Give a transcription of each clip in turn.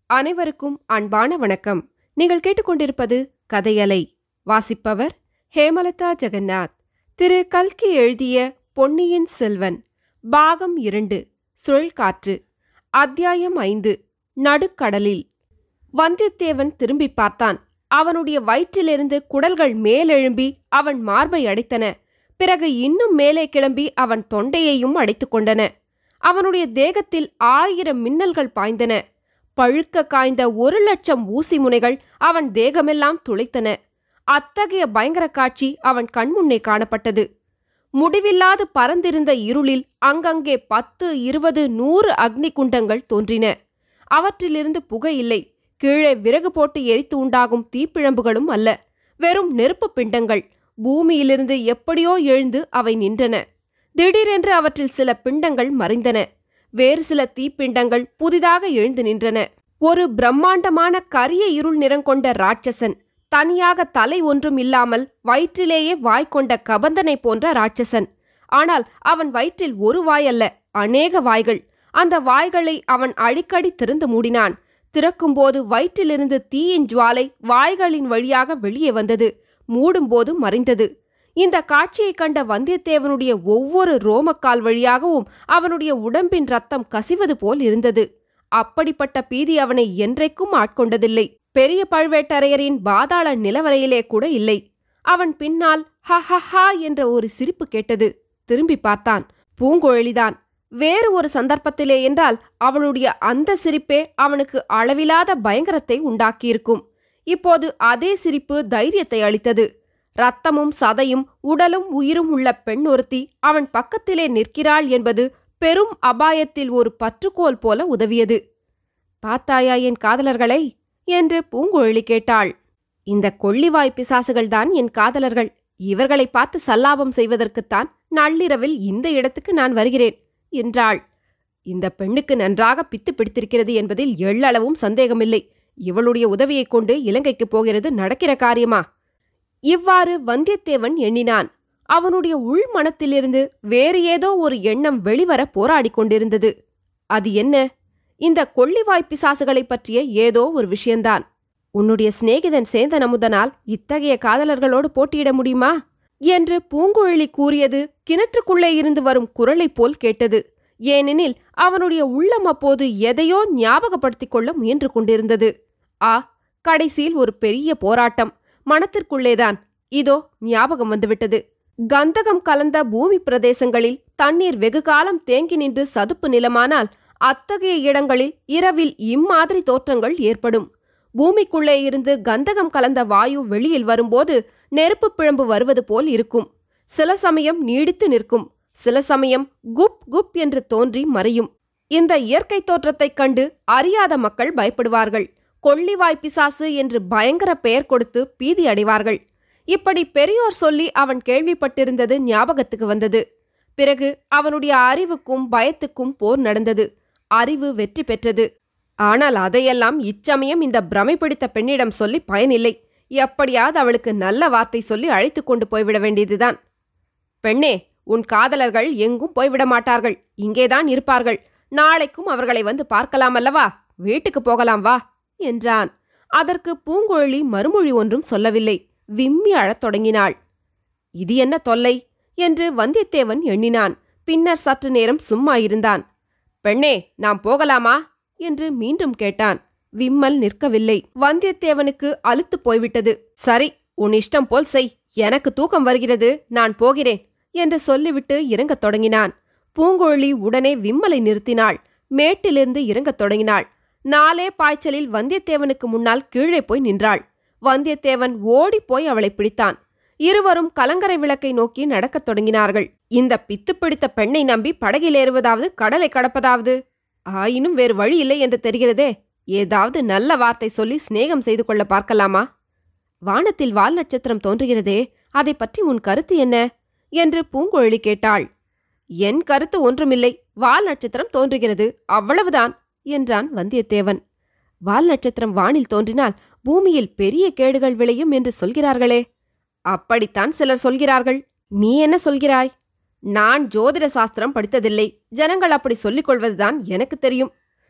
அனைவருக்கும் அன்பான வணக்கம் நீங்கள் கேட்டுக்கொண்டிருப்பது கதையலை வாசிப்பவர் ஹேமலதா ஜெகநாத் திரு கல்கி எழுதிய பொன்னியின் செல்வன் பாகம் இரண்டு சுழல்காற்று அத்தியாயம் ஐந்து நடுக்கடலில் வந்தியத்தேவன் திரும்பி பார்த்தான் அவனுடைய வயிற்றிலிருந்து குடல்கள் மேலெழும்பி அவன் மார்பை அடைத்தன பிறகு இன்னும் மேலே கிளம்பி அவன் தொண்டையையும் அடைத்துக் கொண்டன அவனுடைய தேகத்தில் ஆயிரம் மின்னல்கள் பாய்ந்தன பழுக்க காய்ந்த ஒரு லட்சம் ஊசி முனைகள் அவன் தேகமெல்லாம் துளைத்தன அத்தகைய பயங்கர காட்சி அவன் கண்முன்னே காணப்பட்டது முடிவில்லாது பறந்திருந்த இருளில் அங்கங்கே பத்து இருபது நூறு அக்னி குண்டங்கள் தோன்றின அவற்றிலிருந்து புகை இல்லை கீழே விறகு போட்டு எரித்து உண்டாகும் தீப்பிழம்புகளும் அல்ல வெறும் நெருப்பு பிண்டங்கள் பூமியிலிருந்து எப்படியோ எழுந்து அவை நின்றன திடீரென்று அவற்றில் சில பிண்டங்கள் மறைந்தன வேறு சில தீப்பிண்டங்கள் புதிதாக எழுந்து நின்றன ஒரு பிரம்மாண்டமான கரிய இருள் நிறங்கொண்ட ராட்சசன் தனியாக தலை ஒன்றும் இல்லாமல் வயிற்றிலேயே வாய் கொண்ட கபந்தனை போன்ற ராட்சசன் ஆனால் அவன் வயிற்றில் ஒரு வாய் அல்ல அநேக வாய்கள் அந்த வாய்களை அவன் அடிக்கடி திறந்து மூடினான் திறக்கும்போது வயிற்றிலிருந்து தீயின் ஜுவாலை வாய்களின் வழியாக வெளியே வந்தது மூடும்போது மறைந்தது இந்த காட்சியைக் கண்ட வந்தியத்தேவனுடைய ஒவ்வொரு ரோமக்கால் வழியாகவும் அவனுடைய உடம்பின் ரத்தம் கசிவது போல் இருந்தது அப்படிப்பட்ட பீதி அவனை என்றைக்கும் ஆட்கொண்டதில்லை பெரிய பழுவேட்டரையரின் பாதாள நிலவரையிலே கூட இல்லை அவன் பின்னால் ஹ ஹ ஹா என்ற ஒரு சிரிப்பு கேட்டது திரும்பி பார்த்தான் பூங்குழலிதான் வேறு ஒரு சந்தர்ப்பத்திலே என்றால் அவளுடைய அந்த சிரிப்பே அவனுக்கு அளவிலாத பயங்கரத்தை உண்டாக்கியிருக்கும் இப்போது அதே சிரிப்பு தைரியத்தை அளித்தது ரத்தமும் சதையும் உடலும் உயிரும் உள்ள பெண் ஒருத்தி அவன் பக்கத்திலே நிற்கிறாள் என்பது பெரும் அபாயத்தில் ஒரு பற்றுக்கோல் போல உதவியது பார்த்தாயா என் காதலர்களை என்று பூங்குழலி கேட்டாள் இந்த கொள்ளிவாய் பிசாசுகள்தான் என் காதலர்கள் இவர்களை பார்த்து சல்லாபம் செய்வதற்குத்தான் நள்ளிரவில் இந்த இடத்துக்கு நான் வருகிறேன் என்றாள் இந்த பெண்ணுக்கு நன்றாக பித்து பிடித்திருக்கிறது என்பதில் எள்ளளவும் சந்தேகமில்லை இவளுடைய உதவியைக் கொண்டு இலங்கைக்குப் போகிறது நடக்கிற காரியமா இவ்வாறு வந்தியத்தேவன் எண்ணினான் அவனுடைய உள் மனத்திலிருந்து வேறு ஏதோ ஒரு எண்ணம் வெளிவர போராடிக் கொண்டிருந்தது அது என்ன இந்த கொள்ளிவாய் பிசாசுகளைப் பற்றிய ஏதோ ஒரு விஷயந்தான் உன்னுடைய சிநேகிதன் சேந்தன் அமுதனால் இத்தகைய காதலர்களோடு போட்டியிட முடியுமா என்று பூங்குழலி கூறியது கிணற்றுக்குள்ளே இருந்து வரும் குரலைப் போல் கேட்டது ஏனெனில் அவனுடைய உள்ளம் அப்போது எதையோ ஞாபகப்படுத்திக் கொள்ள முயன்று கொண்டிருந்தது ஆ கடைசியில் ஒரு பெரிய போராட்டம் மனத்திற்குள்ளேதான் இதோ ஞாபகம் வந்துவிட்டது கந்தகம் கலந்த பூமி பிரதேசங்களில் தண்ணீர் வெகுகாலம் தேங்கி நின்று சதுப்பு நிலமானால் அத்தகைய இடங்களில் இரவில் இம்மாதிரி தோற்றங்கள் ஏற்படும் பூமிக்குள்ளே இருந்து கந்தகம் கலந்த வாயு வெளியில் வரும்போது நெருப்பு பிழம்பு வருவது போல் இருக்கும் சில சமயம் நீடித்து நிற்கும் சில சமயம் குப் குப் என்று தோன்றி மறையும் இந்த இயற்கை தோற்றத்தைக் கண்டு அறியாத மக்கள் பயப்படுவார்கள் கொள்ளிவாய் பிசாசு என்று பயங்கர பெயர் கொடுத்து பீதி அடைவார்கள் இப்படி பெரியோர் சொல்லி அவன் கேள்விப்பட்டிருந்தது ஞாபகத்துக்கு வந்தது பிறகு அவனுடைய அறிவுக்கும் பயத்துக்கும் போர் நடந்தது அறிவு வெற்றி பெற்றது ஆனால் அதையெல்லாம் இச்சமயம் இந்த பிரமை பிடித்த பெண்ணிடம் சொல்லி பயனில்லை எப்படியாவது அவளுக்கு நல்ல வார்த்தை சொல்லி அழைத்து கொண்டு போய்விட வேண்டியதுதான் பெண்ணே உன் காதலர்கள் எங்கும் போய்விட மாட்டார்கள் இங்கேதான் இருப்பார்கள் நாளைக்கும் அவர்களை வந்து பார்க்கலாம் அல்லவா வீட்டுக்கு போகலாம் வா என்றான் அதற்கு பூங்குழலி மறுமொழி ஒன்றும் சொல்லவில்லை விம்மி அழத் தொடங்கினாள் இது என்ன தொல்லை என்று வந்தியத்தேவன் எண்ணினான் பின்னர் சற்று நேரம் சும்மா இருந்தான் பெண்ணே நாம் போகலாமா என்று மீண்டும் கேட்டான் விம்மல் நிற்கவில்லை வந்தியத்தேவனுக்கு அலுத்து போய்விட்டது சரி உன் இஷ்டம் போல் செய் எனக்கு தூக்கம் வருகிறது நான் போகிறேன் என்று சொல்லிவிட்டு இறங்கத் தொடங்கினான் பூங்குழலி உடனே விம்மலை நிறுத்தினாள் மேட்டிலிருந்து இறங்கத் தொடங்கினாள் நாலே பாய்ச்சலில் வந்தியத்தேவனுக்கு முன்னால் கீழே போய் நின்றாள் வந்தியத்தேவன் ஓடிப்போய் அவளை பிடித்தான் இருவரும் கலங்கரை விளக்கை நோக்கி நடக்கத் தொடங்கினார்கள் இந்த பித்து பிடித்த பெண்ணை நம்பி படகில் ஏறுவதாவது கடலை கடப்பதாவது ஆயினும் வேறு வழி இல்லை என்று தெரிகிறதே ஏதாவது நல்ல வார்த்தை சொல்லி சிநேகம் செய்து கொள்ள பார்க்கலாமா வானத்தில் வால் நட்சத்திரம் தோன்றுகிறதே அதை பற்றி உன் கருத்து என்ன என்று பூங்குழலி கேட்டாள் என் கருத்து ஒன்றுமில்லை வால் நட்சத்திரம் தோன்றுகிறது அவ்வளவுதான் என்றான் வந்தியத்தேவன் வால் நட்சத்திரம் வானில் தோன்றினால் பூமியில் பெரிய கேடுகள் விளையும் என்று சொல்கிறார்களே அப்படித்தான் சிலர் சொல்கிறார்கள் நீ என்ன சொல்கிறாய் நான் ஜோதிட சாஸ்திரம் படித்ததில்லை ஜனங்கள் அப்படி சொல்லிக் கொள்வதுதான் எனக்கு தெரியும்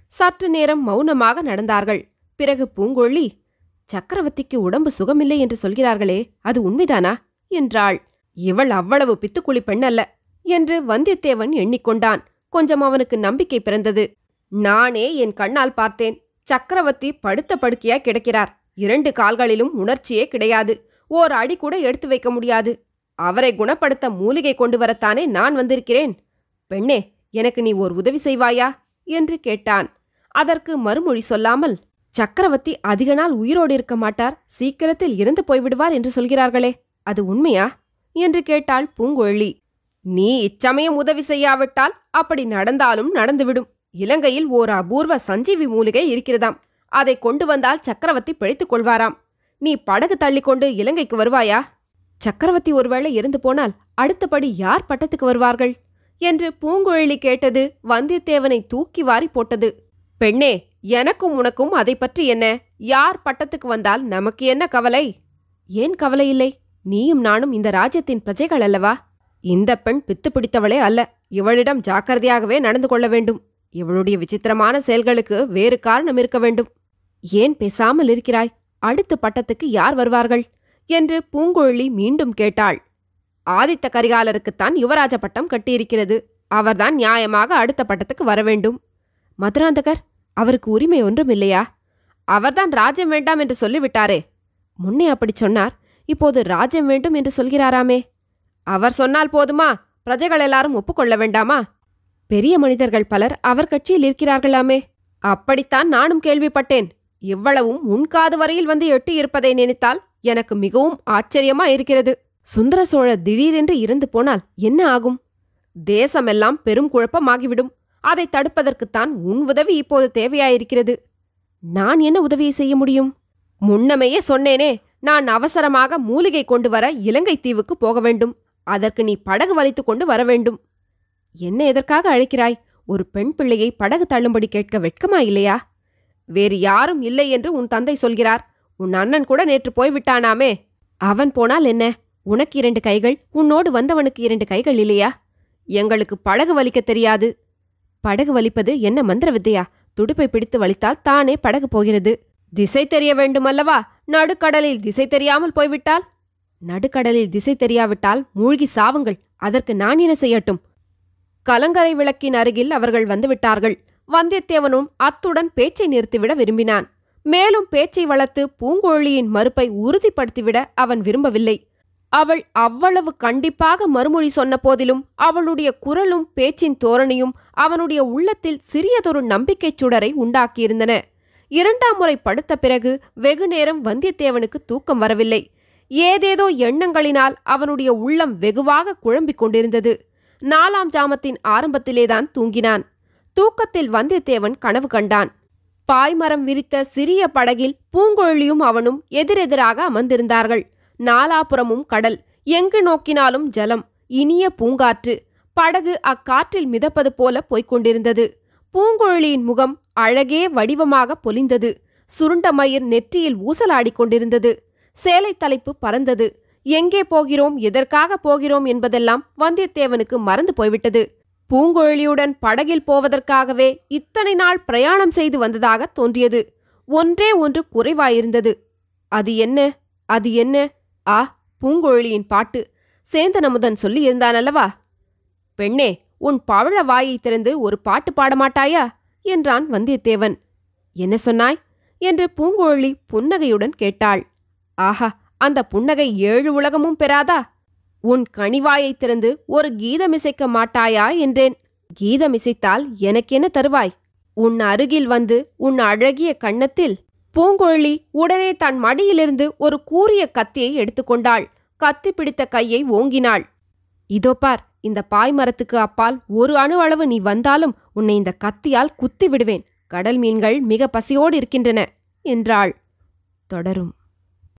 சற்று நேரம் மௌனமாக நடந்தார்கள் பிறகு பூங்கொழி சக்கரவர்த்திக்கு உடம்பு சுகமில்லை என்று சொல்கிறார்களே அது உண்மைதானா என்றாள் இவள் அவ்வளவு பித்துக்குளி பெண்ணல்ல என்று வந்தியத்தேவன் எண்ணிக்கொண்டான் கொஞ்சம் அவனுக்கு நம்பிக்கை பிறந்தது நானே என் கண்ணால் பார்த்தேன் சக்கரவர்த்தி படுத்த படுக்கையா கிடக்கிறார் இரண்டு கால்களிலும் உணர்ச்சியே கிடையாது ஓர் அடி கூட எடுத்து வைக்க முடியாது அவரை குணப்படுத்த மூலிகை கொண்டு வரத்தானே நான் வந்திருக்கிறேன் பெண்ணே எனக்கு நீ ஓர் உதவி செய்வாயா என்று கேட்டான் அதற்கு மறுமொழி சொல்லாமல் சக்கரவர்த்தி அதிக நாள் உயிரோடு இருக்க மாட்டார் சீக்கிரத்தில் இறந்து போய்விடுவார் என்று சொல்கிறார்களே அது உண்மையா என்று கேட்டாள் பூங்குழலி நீ இச்சமயம் உதவி செய்யாவிட்டால் அப்படி நடந்தாலும் நடந்துவிடும் இலங்கையில் ஓர் அபூர்வ சஞ்சீவி மூலிகை இருக்கிறதாம் அதை கொண்டு வந்தால் சக்கரவர்த்தி பிழைத்துக் கொள்வாராம் நீ படகு தள்ளிக்கொண்டு இலங்கைக்கு வருவாயா சக்கரவர்த்தி ஒருவேளை இறந்து போனால் அடுத்தபடி யார் பட்டத்துக்கு வருவார்கள் என்று பூங்குழலி கேட்டது வந்தியத்தேவனை தூக்கி வாரி போட்டது பெண்ணே எனக்கும் உனக்கும் அதை பற்றி என்ன யார் பட்டத்துக்கு வந்தால் நமக்கு என்ன கவலை ஏன் கவலை இல்லை நீயும் நானும் இந்த ராஜ்யத்தின் பிரஜைகள் அல்லவா இந்த பெண் பித்து பிடித்தவளே அல்ல இவளிடம் ஜாக்கிரதையாகவே நடந்து கொள்ள வேண்டும் இவளுடைய விசித்திரமான செயல்களுக்கு வேறு காரணம் இருக்க வேண்டும் ஏன் பேசாமல் இருக்கிறாய் அடுத்த பட்டத்துக்கு யார் வருவார்கள் என்று பூங்குழலி மீண்டும் கேட்டாள் ஆதித்த கரிகாலருக்குத்தான் யுவராஜ பட்டம் கட்டியிருக்கிறது அவர்தான் நியாயமாக அடுத்த பட்டத்துக்கு வரவேண்டும் மதுராந்தகர் அவருக்கு உரிமை ஒன்றும் இல்லையா அவர்தான் ராஜ்யம் வேண்டாம் என்று சொல்லிவிட்டாரே முன்னே அப்படி சொன்னார் இப்போது ராஜ்யம் வேண்டும் என்று சொல்கிறாராமே அவர் சொன்னால் போதுமா பிரஜைகள் எல்லாரும் ஒப்புக்கொள்ள வேண்டாமா பெரிய மனிதர்கள் பலர் அவர் கட்சியில் இருக்கிறார்களாமே அப்படித்தான் நானும் கேள்விப்பட்டேன் இவ்வளவும் உன் காது வரையில் வந்து எட்டி இருப்பதை நினைத்தால் எனக்கு மிகவும் ஆச்சரியமா இருக்கிறது சுந்தர சோழர் திடீரென்று இறந்து போனால் என்ன ஆகும் தேசமெல்லாம் பெரும் குழப்பமாகிவிடும் அதை தடுப்பதற்குத்தான் உன் உதவி இப்போது தேவையாயிருக்கிறது நான் என்ன உதவியை செய்ய முடியும் முன்னமையே சொன்னேனே நான் அவசரமாக மூலிகை கொண்டு வர இலங்கை தீவுக்கு போக வேண்டும் அதற்கு நீ படகு வலித்துக் கொண்டு வர வேண்டும் என்ன எதற்காக அழைக்கிறாய் ஒரு பெண் பிள்ளையை படகு தள்ளும்படி கேட்க வெட்கமா இல்லையா வேறு யாரும் இல்லை என்று உன் தந்தை சொல்கிறார் உன் அண்ணன் கூட நேற்று போய்விட்டானாமே அவன் போனால் என்ன உனக்கு இரண்டு கைகள் உன்னோடு வந்தவனுக்கு இரண்டு கைகள் இல்லையா எங்களுக்கு படகு வலிக்க தெரியாது படகு வலிப்பது என்ன மந்திர வித்தையா துடுப்பை பிடித்து வலித்தால் தானே படகு போகிறது திசை தெரிய வேண்டுமல்லவா நடுக்கடலில் திசை தெரியாமல் போய்விட்டால் நடுக்கடலில் திசை தெரியாவிட்டால் மூழ்கி சாவுங்கள் அதற்கு நான் என்ன செய்யட்டும் கலங்கரை விளக்கின் அருகில் அவர்கள் வந்துவிட்டார்கள் வந்தியத்தேவனும் அத்துடன் பேச்சை நிறுத்திவிட விரும்பினான் மேலும் பேச்சை வளர்த்து பூங்கோழியின் மறுப்பை உறுதிப்படுத்திவிட அவன் விரும்பவில்லை அவள் அவ்வளவு கண்டிப்பாக மறுமொழி சொன்ன போதிலும் அவளுடைய குரலும் பேச்சின் தோரணையும் அவனுடைய உள்ளத்தில் சிறியதொரு நம்பிக்கைச் சுடரை உண்டாக்கியிருந்தன இரண்டாம் முறை படுத்த பிறகு வெகு நேரம் வந்தியத்தேவனுக்கு தூக்கம் வரவில்லை ஏதேதோ எண்ணங்களினால் அவனுடைய உள்ளம் வெகுவாக குழம்பிக் கொண்டிருந்தது நாலாம் ஜாமத்தின் ஆரம்பத்திலேதான் தூங்கினான் தூக்கத்தில் வந்தியத்தேவன் கனவு கண்டான் பாய்மரம் விரித்த சிறிய படகில் பூங்கொழியும் அவனும் எதிரெதிராக அமர்ந்திருந்தார்கள் நாலாபுறமும் கடல் எங்கு நோக்கினாலும் ஜலம் இனிய பூங்காற்று படகு அக்காற்றில் மிதப்பது போல போய்க் கொண்டிருந்தது பூங்குழலியின் முகம் அழகே வடிவமாக பொலிந்தது சுருண்ட மயிர் நெற்றியில் ஊசலாடிக் கொண்டிருந்தது சேலை தலைப்பு பறந்தது எங்கே போகிறோம் எதற்காக போகிறோம் என்பதெல்லாம் வந்தியத்தேவனுக்கு மறந்து போய்விட்டது பூங்குழலியுடன் படகில் போவதற்காகவே இத்தனை நாள் பிரயாணம் செய்து வந்ததாக தோன்றியது ஒன்றே ஒன்று குறைவாயிருந்தது அது என்ன அது என்ன ஆ பூங்குழலியின் பாட்டு சேந்தனமுதன் சொல்லியிருந்தான் அல்லவா பெண்ணே உன் பவழ வாயை திறந்து ஒரு பாட்டு பாடமாட்டாயா என்றான் வந்தியத்தேவன் என்ன சொன்னாய் என்று பூங்குழலி புன்னகையுடன் கேட்டாள் ஆஹா அந்த புன்னகை ஏழு உலகமும் பெறாதா உன் கனிவாயை திறந்து ஒரு கீதமிசைக்க மாட்டாயா என்றேன் கீதமிசைத்தால் எனக்கென தருவாய் உன் அருகில் வந்து உன் அழகிய கன்னத்தில் பூங்குழலி உடனே தன் மடியிலிருந்து ஒரு கூரிய கத்தியை எடுத்துக்கொண்டாள் கத்தி பிடித்த கையை ஓங்கினாள் இதோ பார் இந்த பாய்மரத்துக்கு அப்பால் ஒரு அணு அளவு நீ வந்தாலும் உன்னை இந்த கத்தியால் குத்தி விடுவேன் கடல் மீன்கள் மிக பசியோடு இருக்கின்றன என்றாள் தொடரும்